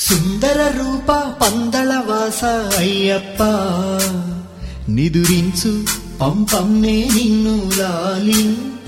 సుందర రూప పందళవాస అయ్యప్ప నిదురించు పంపమ్మే నిన్ను లాలింప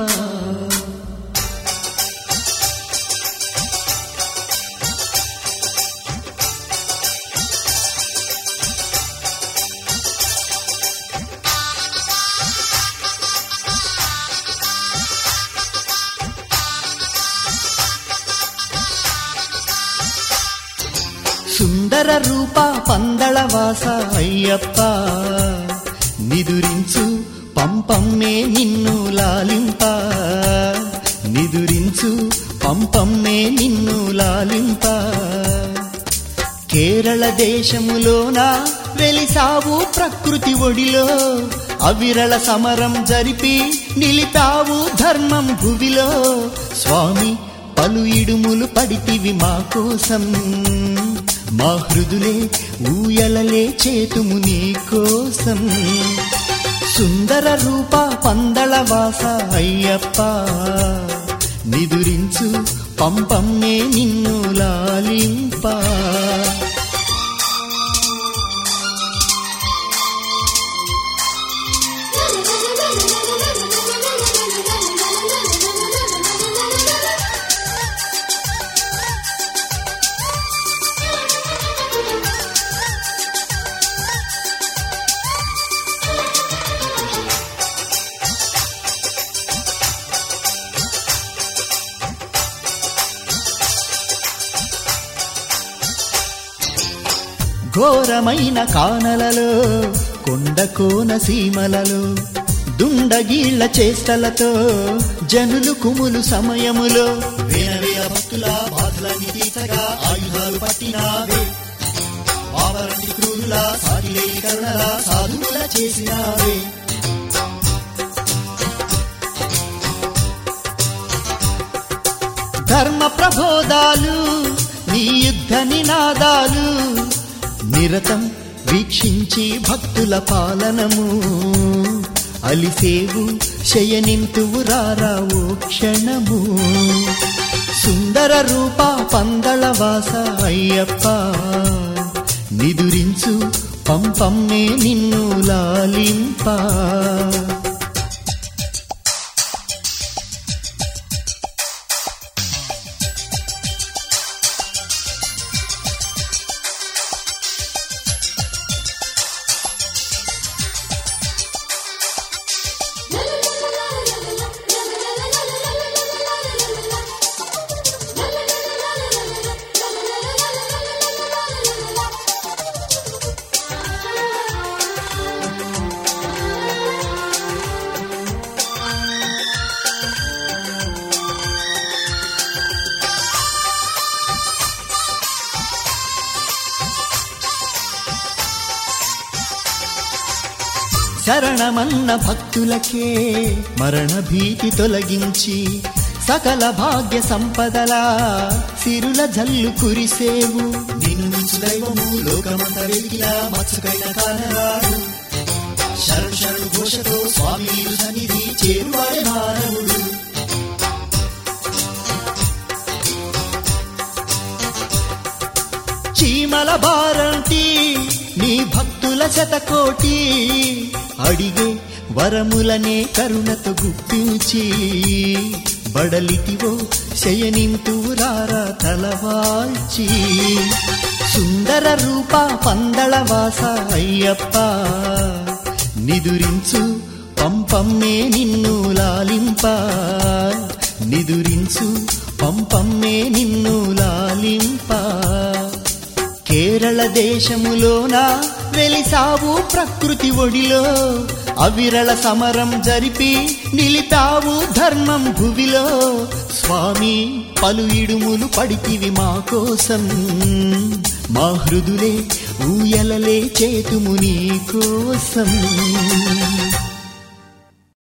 సుందర రూప పందళవాస అయ్యప్ప నిదురించు పంపమ్మే నిన్ను లాలింప నిదురించు పంపమ్మే నిన్ను లాలింప కేరళ దేశములోన వెలిసావు ప్రకృతి ఒడిలో అవిరళ సమరం జరిపి నిలిపావు ధర్మం భువిలో స్వామి పలు ఇడుములు పడితివి మా కోసం మా హృదులే ఊయలలే చేతుము నీ కోసం సుందర రూప పందళవాస అయ్యప్ప నిదురించు పంపమ్మే నిన్ను లాలింప ఘోరమైన కానలలో కొండ కోన సీమలలో దుండగీళ్ల చేష్టలతో జనులు కుములు సమయములో వేల వేల భక్తుల బాధలని తీర్చగా ఆయుధాలు పట్టినావే పావరంటి క్రూరుల సాటిలేని కరుణల సాధువుల చేసినావే ధర్మ ప్రబోధాలు నీ యుద్ధ నినాదాలు నిరతం వీక్షించి భక్తుల పాలనము అలిసేవు శయనింతువు రారావు క్షణము సుందర రూప పందళవాస అయ్యప్ప నిదురించు పంపమ్మే నిన్ను లాలింప శరణమన్న భక్తులకే మరణ భీతి తొలగించి సకల భాగ్య సంపదలా సిరుల జల్లు కురిసేవు నిన్ను మించు దైవము లోకమంత వెలిగిలా మత్సుకైన కానరాడు శరణు శరణు ఘోషతో స్వామి నీరు సన్నిధి చేరువాడే మానవుడు చీమల బారంటి నీ భక్తుల శతకోటి అడిగే వరములనే కరుణతో గుప్పించి బడలితివో శయనింతువు రారా తలవాల్చి సుందర రూప పందళవాస అయ్యప్ప నిదురించు పంపమ్మే నిన్ను లాలింప నిదురించు పంపమ్మే నిన్ను లాలింప కేరళ దేశములోన వెలిసావు ప్రకృతి ఒడిలో అవిరళ సమరం జరిపి నిలిపావు ధర్మం భువిలో స్వామి పలు ఇడుములు పడితివి మా కోసం మా హృదులే ఊయలలే చేతుము నీ కోసం